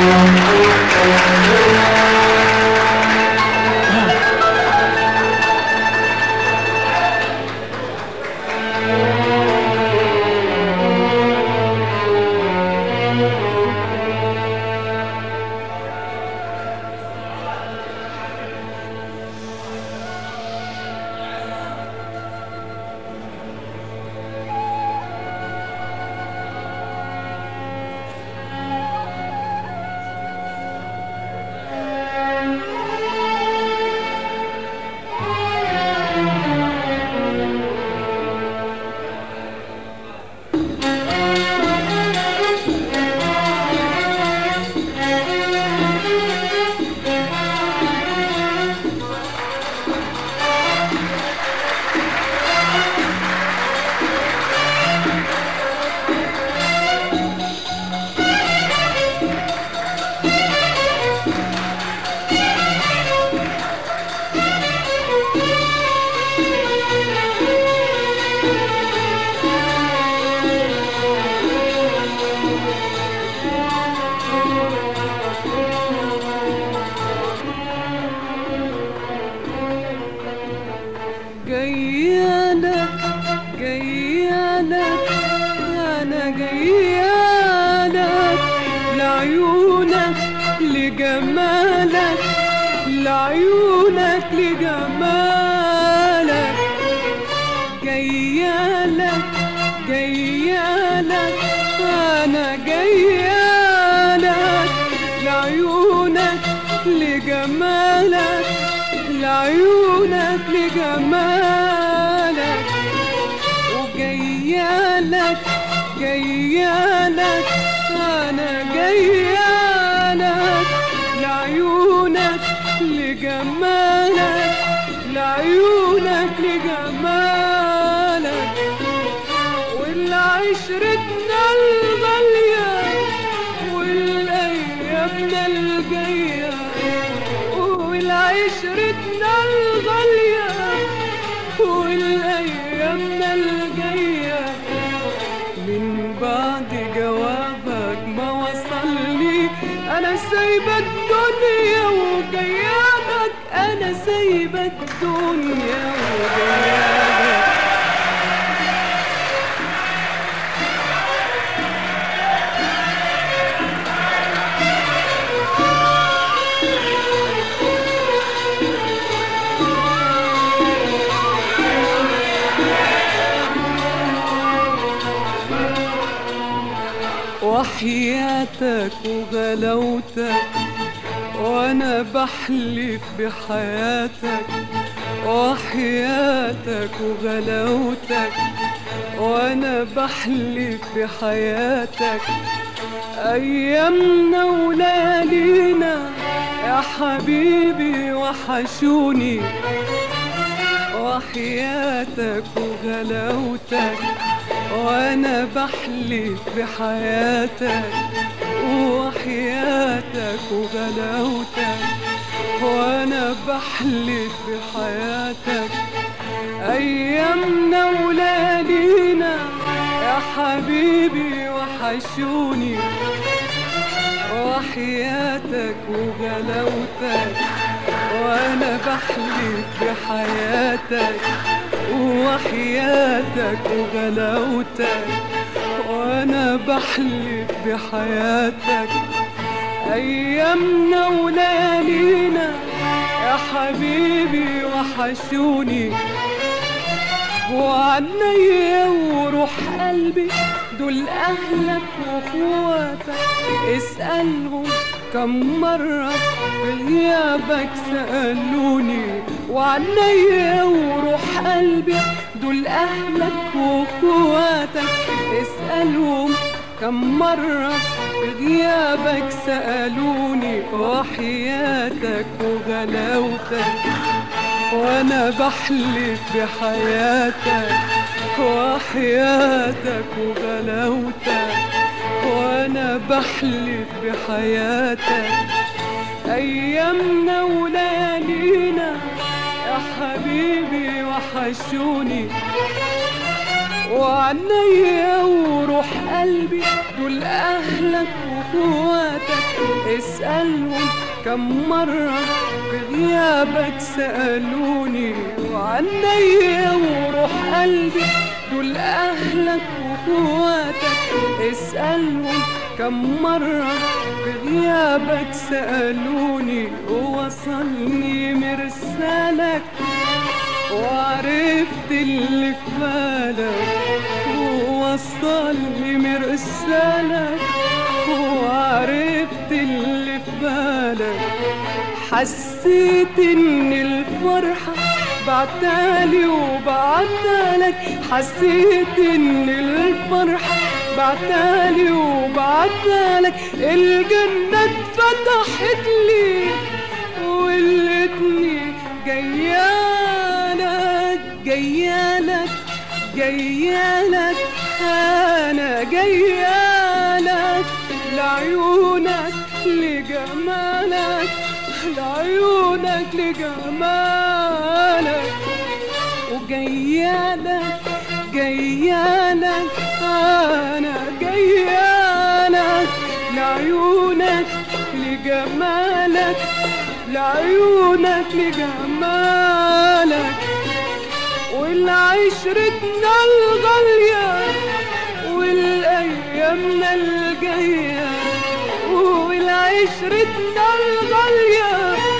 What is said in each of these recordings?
جيالك جيالك انا جيالك لعيونك لجمالك لعيونك لجمالك جيالك جيالك انا جيالك لعيونك لجمالك لعيونك لجمالك وجيالك جيالك انا جيالك لعيونك لجمالك لعيونك لجمالك والعشرتنا الغالية والأيامنا الجاية والعشرتنا الغالية والأيامنا الجاية من بعد جوابك ما وصلني أنا سايبة الدنيا وجايالك أنا سايبة الدنيا وجايالك وحياتك وغلاوتك وانا بحلف بحياتك وحياتك وغلاوتك وانا بحلف بحياتك ايامنا وليالينا يا حبيبي وحشوني وحياتك وغلاوتك وانا بحلف بحياتك وحياتك وغلاوتك وانا بحلف بحياتك ايامنا وليالينا يا حبيبي وحشوني وحياتك وغلاوتك وانا بحلف بحياتك وحياتك وغلاوتك وانا بحلف بحياتك ايامنا وليالينا يا حبيبي وحشوني وعنيا وروح قلبي دول اهلك واخواتك اسألهم كم مرة في غيابك سألوني وعنيا وروح قلبي دول اهلك واخواتك اسألهم كم مرة في غيابك سألوني وحياتك وغلاوتك وانا بحلف بحياتك وحياتك وغلاوتك وانا بحلف بحياتك ايامنا وليالينا يا حبيبي وحشوني وعنيا وروح قلبي دول أهلك وأخواتك اسألهم كم مرة في غيابك سألوني وعنيا وروح قلبي دول أهلك وأخواتك اسألهم كم مرة في غيابك سألوني ووصلني مرسالك وعرفت اللي في بالك ووصلني مرسالك وعرفت اللي في بالك حسيت ان الفرحة بعتالي وبعتالك حسيت ان الفرحة بعتالي وبعتالك الجنة اتفتحت لي ولقيتني جيالك جيالك جيالك انا جيالك لعيونك لجمالك لعيونك لجمالك وجيالك جيالك انا جيالك لعيونك لجمالك لعيونك لجمالك والعشرتنا الغالية والأيامنا الجاية والعشرتنا الغالية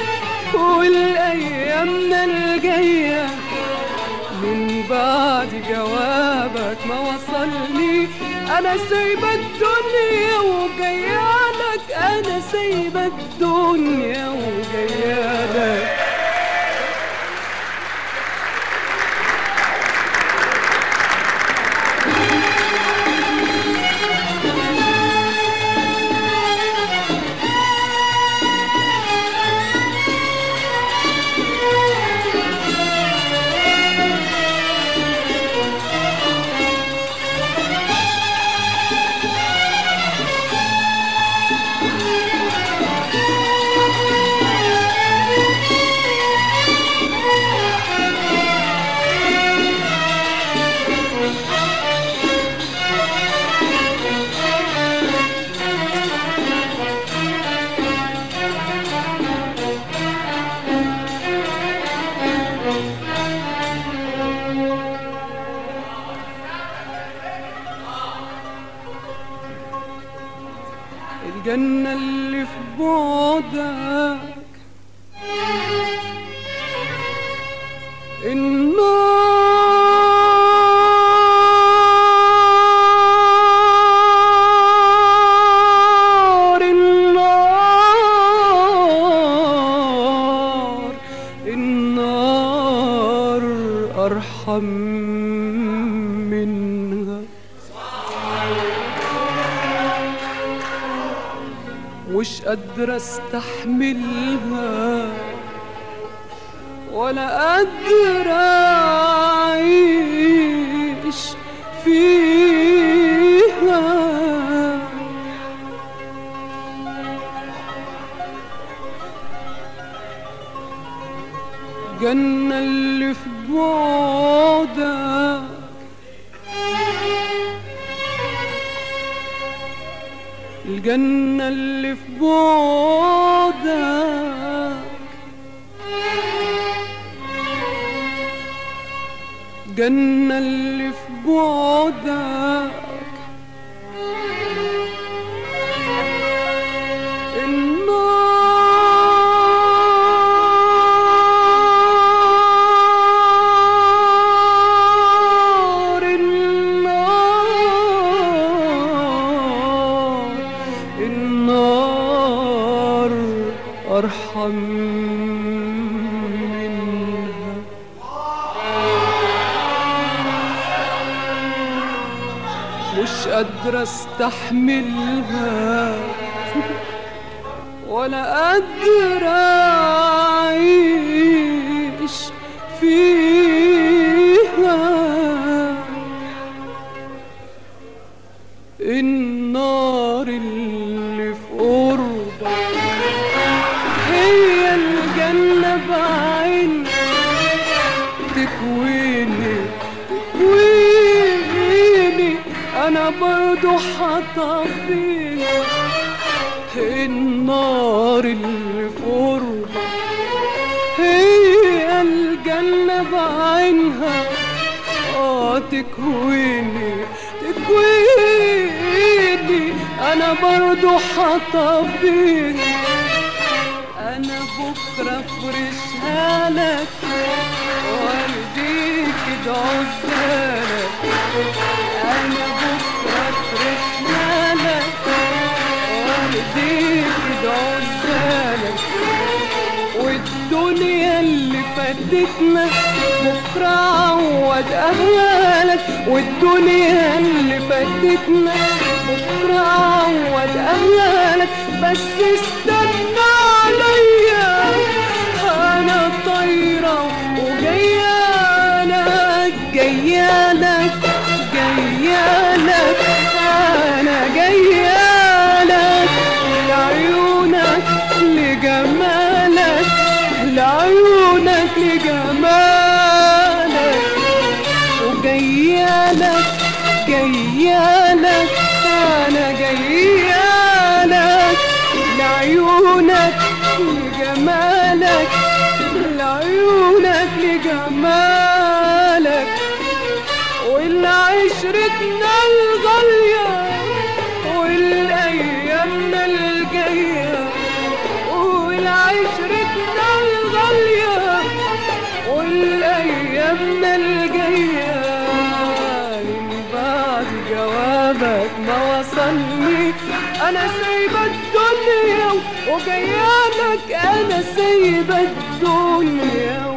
والأيامنا الجاية من بعد جوابك ما وصلني أنا سايبة الدنيا وجايالك أنا سايبة الدنيا وجايالك الجنة اللي في بعدك النار النار النار أرحم منها مش قادرة استحملها ولا قادرة أعيش فيها جنة اللي في بعدك الجنة اللي في بعدك جنة اللي في بعدك النار النار النار أرحم منها مش قادرة استحملها ولا قادرة أعيش فيها النار اللي في قربك هي الجنة بعين تكويني تكويني برضو حطفيك النار اللي في قربك هي الجنة بعينها اه تكويني تكويني انا برضو حطفيك انا بكرة افرشها لك وارضيك عزالك انا بكرة افرشها لك وارضيك عزالك والدنيا اللي فاتتنا بكرة عوض أهوالك والدنيا اللي فاتتنا بكرة عوض أهوالك بس استنى عليا أنا طايرة وجايالك جايالك جايالك أنا جايالك لعيونك لجمالك لعيونك لجمالك وجايالك جايالك انا جايالك لعيونك لجمالك لعيونك لجمالك والعشرتنا الغالية والايامنا الجايه والعشرتنا الغالية والأيامنا الجاية من بعد جوابك ما وصلني أنا سايبة الدنيا وجايالك أنا سايبة الدنيا